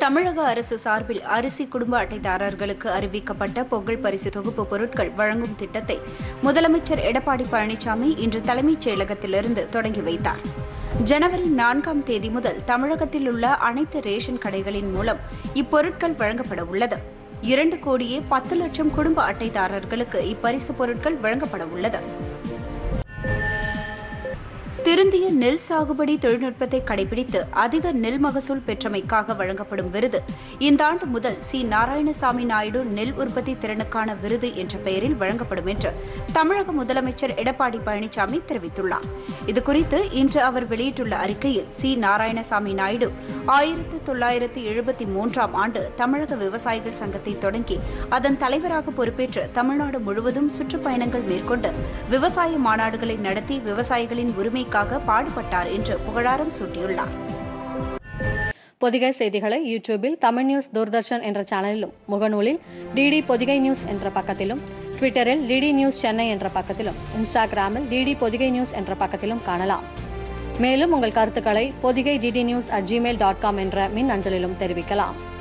தமிழக அரசு சார்பில் அரிசி குடும்ப அட்டைதாரர்களுக்கு அறிவிக்கப்பட்ட பொங்கல் பரிசு தொகுப்பு பொருட்கள் வழங்கும் திட்டத்தை முதலமைச்சர் எடப்பாடி பழனிசாமி இன்று தலைமைச் செயலகத்திலிருந்து தொடங்கி வைத்தார் ஜனவரி நான்காம் தேதி முதல் தமிழகத்தில் உள்ள அனைத்து ரேஷன் கடைகளின் மூலம் இப்பொருட்கள் வழங்கப்பட உள்ளது இரண்டு கோடியே பத்து லட்சம் குடும்ப அட்டைதாரர்களுக்கு இப்பரிசு பொருட்கள் வழங்கப்பட உள்ளது திருந்திய நெல் சாகுபடி தொழில்நுட்பத்தை கடைபிடித்து அதிக நெல் மகசூல் பெற்றமைக்காக வழங்கப்படும் விருது இந்த ஆண்டு முதல் சி நாராயணசாமி நாயுடு நெல் உற்பத்தி திறனுக்கான விருது என்ற பெயரில் வழங்கப்படும் என்று தமிழக முதலமைச்சர் எடப்பாடி பழனிசாமி தெரிவித்துள்ளார் இதுகுறித்து இன்று அவர் வெளியிட்டுள்ள அறிக்கையில் சி நாராயணசாமி நாயுடு ஆயிரத்து தொள்ளாயிரத்து எழுபத்தி மூன்றாம் ஆண்டு தமிழக விவசாயிகள் சங்கத்தை தொடங்கி அதன் தலைவராக பொறுப்பேற்று தமிழ்நாடு முழுவதும் சுற்றுப்பயணங்கள் மேற்கொண்டு விவசாய மாநாடுகளை நடத்தி விவசாயிகளின் உரிமைக்காக பாடுபட்டார் என்று புகழாரம் சூட்டியுள்ளார் பொதிகை செய்திகளை யூடியூபில் தமிழ் நியூஸ் தூர்தர்ஷன் என்ற சேனலிலும் முகநூலில் டிடி பொதிகை நியூஸ் என்ற பக்கத்திலும் ட்விட்டரில் டிடி நியூஸ் சென்னை என்ற பக்கத்திலும் இன்ஸ்டாகிராமில் டிடி பொதிகை நியூஸ் என்ற பக்கத்திலும் காணலாம் மேலும் உங்கள் கருத்துக்களை Podhigai DD news at Gmail dot com என்ற மின் அஞ்சலிலும் தெரிவிக்கலாம்